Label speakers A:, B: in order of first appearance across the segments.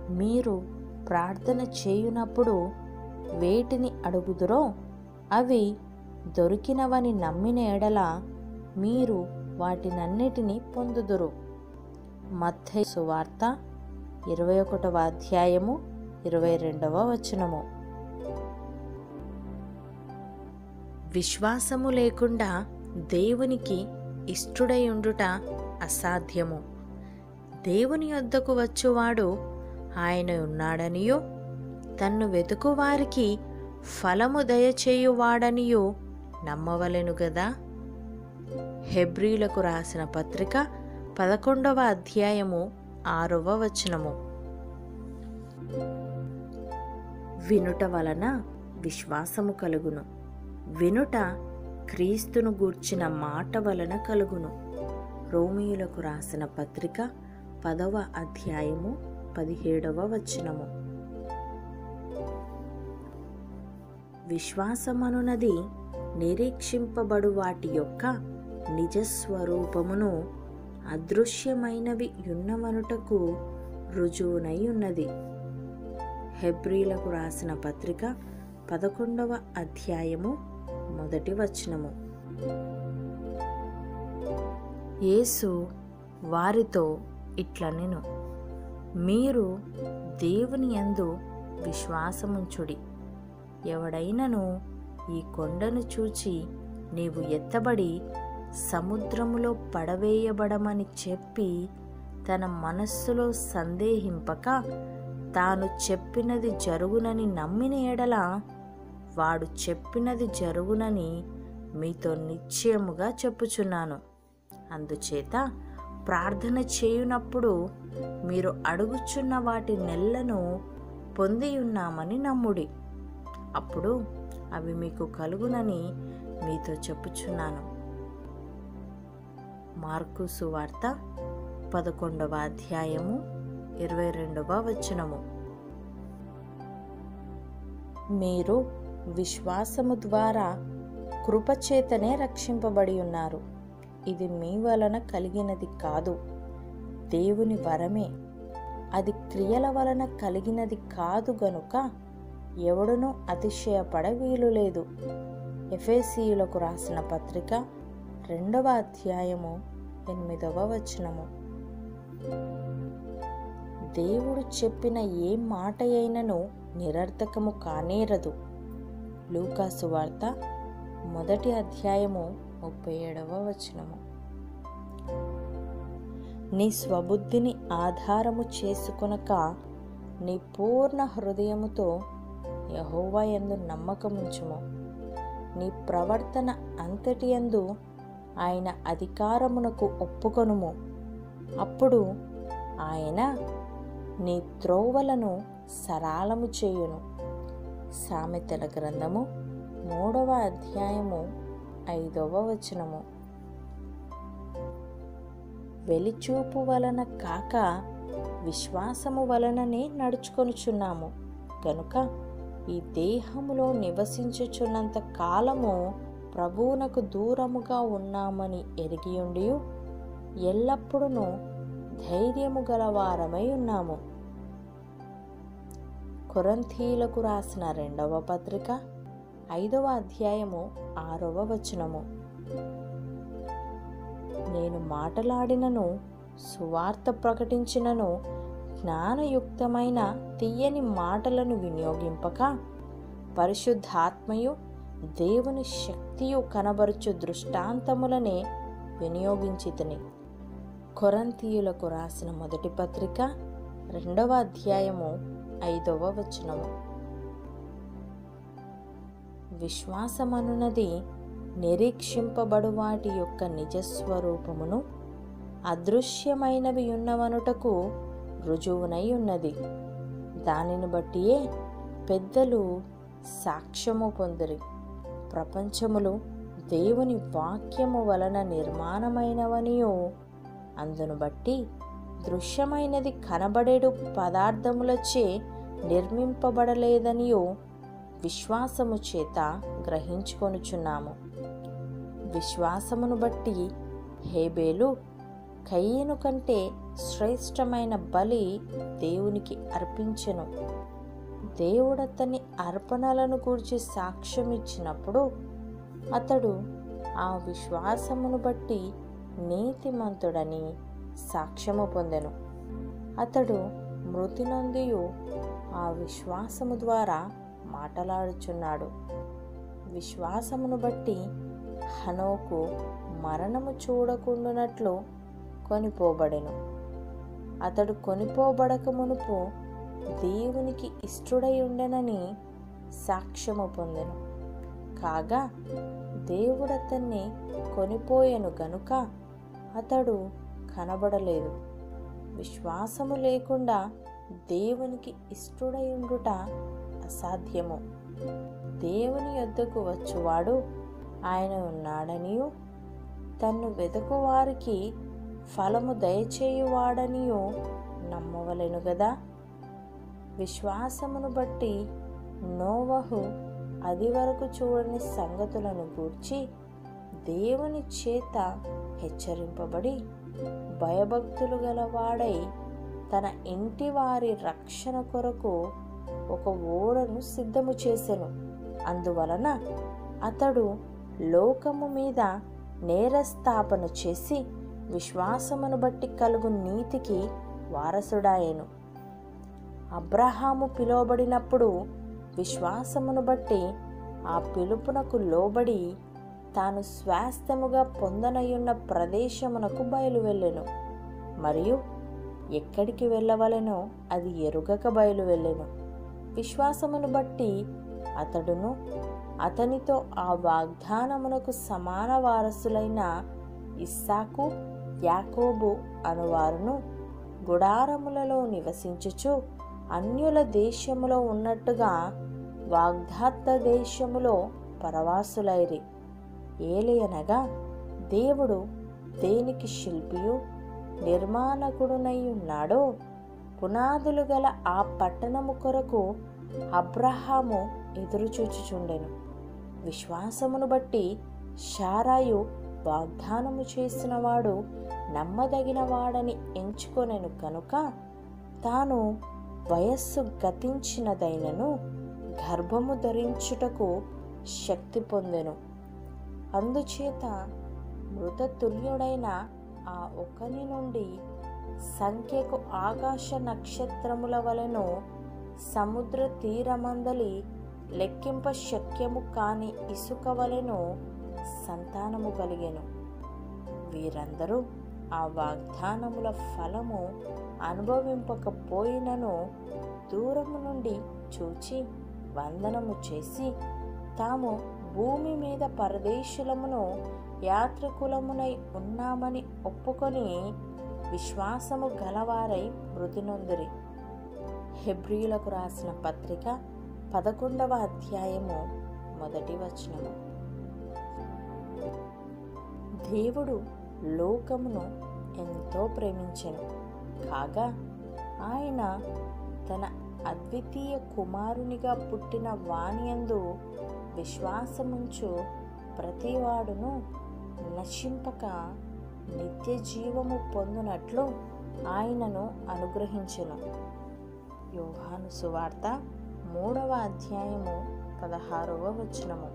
A: మీరు ప్రార్థన చేయునప్పుడు వేటిని అడుగుదురో అవి దొరికినవని నమ్మిన ఎడల మీరు వాటినన్నిటినీ పొందుదురు మత్తయి సువార్త ఇరవై ఒకటవ అధ్యాయము ఇరవై రెండవ వచనము విశ్వాసము లేకుండా దేవునికి ఇష్టుడై ఉండుట అసాధ్యము దేవుని యొద్దకు వచ్చువాడు ఆయన ఉన్నాడనియో తన్ను వెతుకువారికి ఫలము దయచేయువాడనియో నమ్మవలెను గదా హెబ్రీలకు రాసిన పత్రిక పదకొండవ అధ్యాయము ఆరవ వచనము వినుట వలన విశ్వాసము కలుగును వినుట క్రీస్తును గూర్చిన మాట వలన కలుగును రోమియులకు రాసిన పత్రిక పదవ అధ్యాయము పదిహేడవ వచనము విశ్వాసమనునది నిరీక్షింపబడు వాటి యొక్క నిజస్వరూపమును అదృశ్యమైనవి యున్నవనుటకు రుజువునై ఉన్నది హెబ్రీలకు రాసిన పత్రిక పదకొండవ అధ్యాయము మొదటి వచనము యేసు వారితో ఇట్లనెను మీరు దేవుని యందు విశ్వాసముంచుడి ఎవడైనను ఈ కొండను చూచి నీవు ఎత్తబడి సముద్రములో పడవేయబడమని చెప్పి తన మనస్సులో సందేహింపక తాను చెప్పినది జరుగునని నమ్మిన ఎడల వాడు చెప్పినది జరుగునని మీతో నిశ్చయముగా చెప్పుచున్నాను అందుచేత ప్రార్థన చేయునప్పుడు మీరు అడుగుచున్న వాటి నెల్లను పొందియున్నామని నమ్ముడి అప్పుడు అవి మీకు కలుగునని మీతో చెప్పుచున్నాను మార్కు సువార్త పదకొండవ అధ్యాయము ఇరవై రెండవ వచనము మీరు విశ్వాసము ద్వారా కృపచేతనే రక్షింపబడి ఉన్నారు ఇది మీ వలన కలిగినది కాదు దేవుని వరమే అది క్రియల వలన కలిగినది కాదు గనుక ఎవడునూ అతిశయపడ వీలు లేదు ఎఫేసీయులకు రాసిన పత్రిక రెండవ అధ్యాయము ఎనిమిదవ వచనము దేవుడు చెప్పిన ఏ మాట అయినను నిరర్థకము కానేరదు లూకాసు వార్త మొదటి అధ్యాయము ముప్పై ఏడవ వచనము నీ స్వబుద్ధిని ఆధారము చేసుకొనక నీ పూర్ణ హృదయముతో యహోవా యందు నమ్మకముంచుము నీ ప్రవర్తన అంతటి యందు ఆయన అధికారమునకు ఒప్పుకొనుము అప్పుడు ఆయన నీ త్రోవలను సరాలము చేయును సామెతల గ్రంథము మూడవ అధ్యాయము ఐదవ వచనము వెలిచూపు వలన కాక విశ్వాసము వలననే నడుచుకొనుచున్నాము గనుక ఈ దేహములో నివసించుచున్నంత కాలము ప్రభువునకు దూరముగా ఉన్నామని ఎరిగియుండి ఎల్లప్పుడూ ధైర్యము గలవారమై ఉన్నాము కొరంథీలకు రాసిన రెండవ పత్రిక ఐదవ అధ్యాయము ఆరవ వచనము నేను మాటలాడినను సువార్త ప్రకటించినను జ్ఞానయుక్తమైన తీయని మాటలను వినియోగింపక పరిశుద్ధాత్మయు దేవుని శక్తియు కనబరుచు దృష్టాంతములనే వినియోగించితిని కొరంతీయులకు రాసిన మొదటి పత్రిక రెండవ అధ్యాయము ఐదవ వచనము విశ్వాసమనున్నది నిరీక్షింపబడు వాటి యొక్క నిజస్వరూపమును అదృశ్యమైనవి ఉన్నవనుటకు రుజువునై ఉన్నది దానిని బట్టియే పెద్దలు సాక్ష్యము పొందిరి ప్రపంచములు దేవుని వాక్యము వలన నిర్మాణమైనవనియో అందును బట్టి దృశ్యమైనది కనబడేడు పదార్థములచే నిర్మింపబడలేదనియో విశ్వాసము చేత గ్రహించుకొనుచున్నాము విశ్వాసమును బట్టి హేబేలు కయ్యను కంటే శ్రేష్టమైన బలి దేవునికి అర్పించెను దేవుడతని అర్పణలను గూర్చి సాక్ష్యం ఇచ్చినప్పుడు అతడు ఆ విశ్వాసమును బట్టి నీతిమంతుడని సాక్ష్యము పొందెను అతడు మృతి నొందియు ఆ విశ్వాసము ద్వారా మాటలాడుచున్నాడు విశ్వాసమును బట్టి హనోకు మరణము చూడకుండునట్లు కొనిపోబడెను అతడు కొనిపోబడక మునుపు దేవునికి ఇష్టడై ఉండెనని సాక్ష్యము పొందెను కాగా దేవుడతన్ని కొనిపోయెను గనుక అతడు కనబడలేదు విశ్వాసము లేకుండా దేవునికి ఇష్టడై ఉండుట అసాధ్యము దేవుని యొద్దకు వచ్చువాడు ఆయన ఉన్నాడనియు తన్ను వెతుకు వారికి ఫలము దయచేయువాడనియు నమ్మవలెను గదా విశ్వాసమును బట్టి నోవహు అది వరకు చూడని సంగతులను గూర్చి దేవుని చేత హెచ్చరింపబడి భయభక్తులు గలవాడై తన ఇంటి వారి రక్షణ కొరకు ఒక ఓడను సిద్ధము చేసెను అందువలన అతడు లోకము మీద నేరస్థాపన చేసి విశ్వాసమును బట్టి కలుగు నీతికి వారసుడాయెను అబ్రహాము పిలువబడినప్పుడు విశ్వాసమును బట్టి ఆ పిలుపునకు లోబడి తాను స్వాస్థ్యముగా పొందనయున్న ప్రదేశమునకు బయలువెళ్ళెను మరియు ఎక్కడికి వెళ్ళవలెనో అది ఎరుగక బయలు వెళ్ళెను విశ్వాసమును బట్టి అతడును అతనితో ఆ వాగ్దానమునకు సమాన వారసులైన ఇస్సాకు యాకోబు అనువారును గుడారములలో నివసించుచు అన్యుల దేశములో ఉన్నట్టుగా వాగ్దాత్త దేశములో పరవాసులైరి ఏలియనగా దేవుడు దేనికి శిల్పియు నిర్మాణకుడునై ఉన్నాడో పునాదులు గల ఆ పట్టణము కొరకు అబ్రహాము ఎదురుచూచుచుండెను విశ్వాసమును బట్టి షారాయు వాగ్దానము చేసినవాడు నమ్మదగిన వాడని ఎంచుకొనెను కనుక తాను వయస్సు గతించినదైనను గర్భము ధరించుటకు శక్తి పొందెను అందుచేత మృతతుల్యుడైన ఆ ఒకని నుండి సంఖ్యకు ఆకాశ నక్షత్రముల వలెను సముద్ర తీరమందలి లెక్కింప శక్యము కాని ఇసుక వలెను సంతానము కలిగెను వీరందరూ ఆ వాగ్దానముల ఫలము అనుభవింపకపోయినను దూరము నుండి చూచి వందనము చేసి తాము భూమి మీద పరదేశులమును యాత్రికులమునై ఉన్నామని ఒప్పుకొని విశ్వాసము గలవారై మృతి నొందిరి హెబ్రియులకు రాసిన పత్రిక పదకొండవ అధ్యాయము మొదటి వచనము దేవుడు లోకమును ఎంతో ప్రేమించెను కాగా ఆయన తన అద్వితీయ కుమారునిగా పుట్టిన వాణియందు విశ్వాసముంచు ప్రతివాడును నశింపక నిత్య జీవము పొందునట్లు ఆయనను అనుగ్రహించెను యోహాను సువార్త మూడవ అధ్యాయము పదహారవ వచనము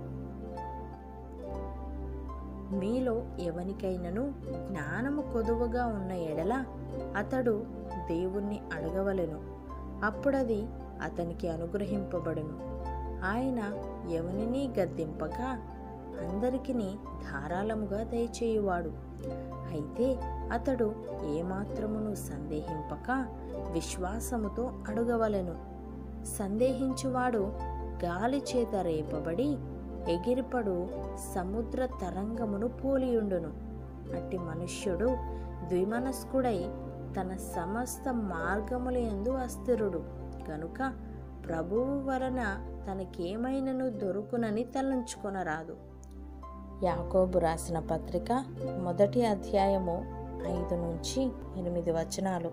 A: మీలో ఎవనికైనను జ్ఞానము కొదువగా ఉన్న ఎడల అతడు దేవుణ్ణి అడగవలెను అప్పుడది అతనికి అనుగ్రహింపబడును ఆయన ఎవనిని గద్దింపక అందరికిని ధారాళముగా దయచేయువాడు అయితే అతడు ఏమాత్రమును సందేహింపక విశ్వాసముతో అడగవలెను సందేహించువాడు గాలి చేత రేపబడి ఎగిరిపడు సముద్ర తరంగమును పోలియుండును అట్టి మనుష్యుడు ద్విమనస్కుడై తన సమస్త మార్గముల యందు అస్థిరుడు కనుక ప్రభువు వలన తనకేమైనను దొరుకునని తలంచుకొనరాదు యాకోబు రాసిన పత్రిక మొదటి అధ్యాయము ఐదు నుంచి ఎనిమిది వచనాలు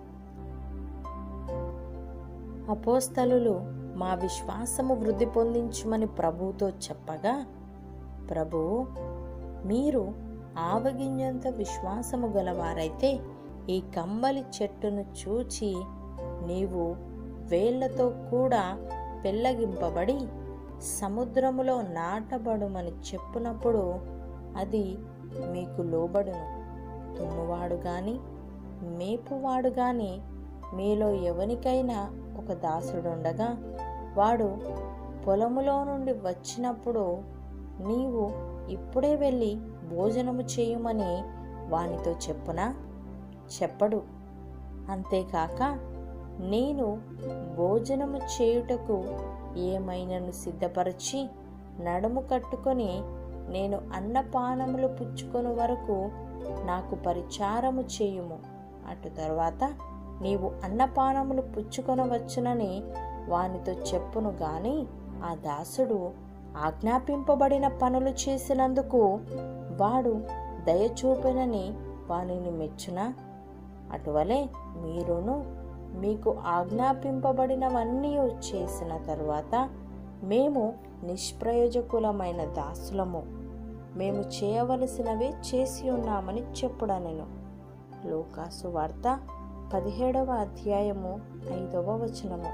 A: అపోస్తలులు మా విశ్వాసము వృద్ధి పొందించుమని ప్రభువుతో చెప్పగా ప్రభువు మీరు ఆవగింజంత విశ్వాసము గలవారైతే ఈ కంబలి చెట్టును చూచి నీవు వేళ్లతో కూడా పెళ్ళగింపబడి సముద్రములో నాటబడుమని చెప్పునప్పుడు అది మీకు లోబడును దున్నువాడు గాని మేపువాడు గాని మీలో ఎవనికైనా ఒక దాసుడుండగా వాడు పొలములో నుండి వచ్చినప్పుడు నీవు ఇప్పుడే వెళ్ళి భోజనము చేయుమని వానితో చెప్పునా చెప్పడు అంతేకాక నేను భోజనము చేయుటకు ఏమైనను సిద్ధపరచి నడుము కట్టుకొని నేను అన్నపానములు పుచ్చుకొని వరకు నాకు పరిచారము చేయుము అటు తర్వాత నీవు అన్నపానములు పుచ్చుకొనవచ్చునని వానితో చెప్పును గాని ఆ దాసుడు ఆజ్ఞాపింపబడిన పనులు చేసినందుకు వాడు దయచూపెనని వానిని మెచ్చునా అటువలే మీరును మీకు ఆజ్ఞాపింపబడినవన్నీ చేసిన తరువాత మేము నిష్ప్రయోజకులమైన దాసులము మేము చేయవలసినవే చేసి ఉన్నామని చెప్పుడనెను లోకాసు వార్త పదిహేడవ అధ్యాయము ఐదవ వచనము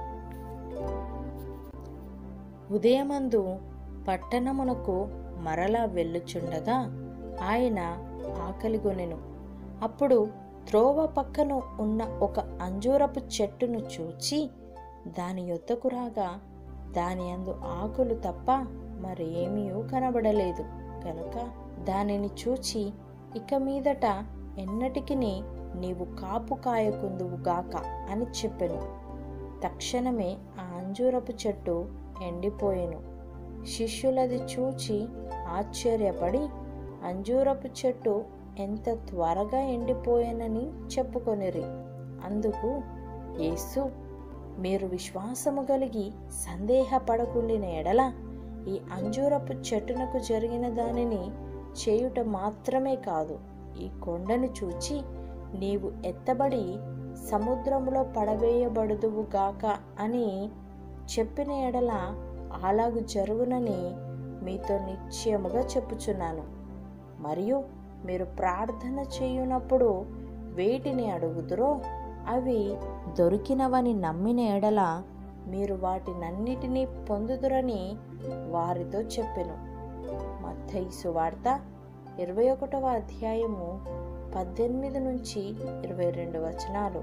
A: ఉదయమందు పట్టణమునకు మరలా వెళ్ళుచుండగా ఆయన ఆకలిగొనెను అప్పుడు త్రోవ పక్కన ఉన్న ఒక అంజూరపు చెట్టును చూచి దాని యొద్దకు రాగా దాని అందు ఆకులు తప్ప మరేమీ కనబడలేదు కనుక దానిని చూచి ఇక మీదట ఎన్నటికి నీవు కాపు కాయకుందువు గాక అని చెప్పెను తక్షణమే ఆ అంజూరపు చెట్టు ఎండిపోయెను శిష్యులది చూచి ఆశ్చర్యపడి అంజూరపు చెట్టు ఎంత త్వరగా ఎండిపోయేనని చెప్పుకొనిరి అందుకు యేసు మీరు విశ్వాసము కలిగి సందేహపడకుండిన ఎడల ఈ అంజూరపు చెట్టునకు జరిగిన దానిని చేయుట మాత్రమే కాదు ఈ కొండను చూచి నీవు ఎత్తబడి సముద్రములో పడవేయబడుదువుగాక అని చెప్పిన ఎడల అలాగు జరుగునని మీతో నిశ్చయముగా చెప్పుచున్నాను మరియు మీరు ప్రార్థన చేయునప్పుడు వేటిని అడుగుదురో అవి దొరికినవని నమ్మిన ఎడల మీరు వాటినన్నిటినీ పొందుదురని వారితో చెప్పెను మత్తయి సువార్త ఇరవై ఒకటవ అధ్యాయము పద్దెనిమిది నుంచి ఇరవై రెండు వచనాలు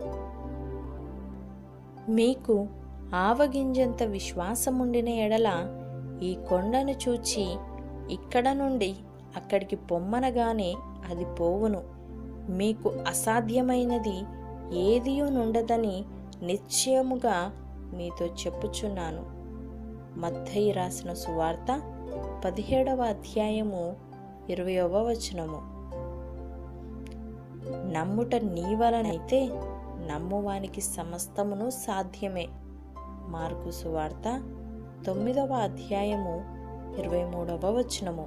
A: మీకు ఆవగింజంత విశ్వాసముండిన ఎడల ఈ కొండను చూచి ఇక్కడ నుండి అక్కడికి పొమ్మనగానే అది పోవును మీకు అసాధ్యమైనది ఏదియూ నుండదని నిశ్చయముగా మీతో చెప్పుచున్నాను మత్తయి రాసిన సువార్త పదిహేడవ అధ్యాయము ఇరవయవ వచనము నమ్ముట నీ వలనైతే నమ్మువానికి సమస్తమును సాధ్యమే మార్కు సువార్త తొమ్మిదవ అధ్యాయము ఇరవై మూడవ వచనము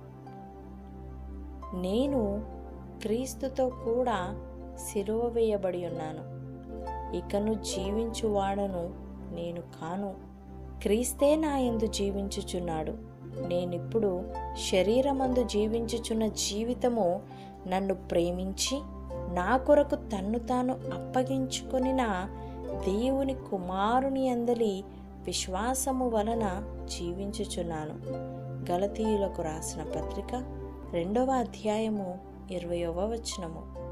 A: నేను క్రీస్తుతో కూడా సిలువ వేయబడి ఉన్నాను ఇకను జీవించువాడను నేను కాను క్రీస్తే నా యందు జీవించుచున్నాడు నేనిప్పుడు శరీరమందు జీవించుచున్న జీవితము నన్ను ప్రేమించి నా కొరకు తన్ను తాను అప్పగించుకొనిన దేవుని కుమారుని అందలి విశ్వాసము వలన జీవించుచున్నాను గలతీయులకు రాసిన పత్రిక రెండవ అధ్యాయము ఇరవయవ వచనము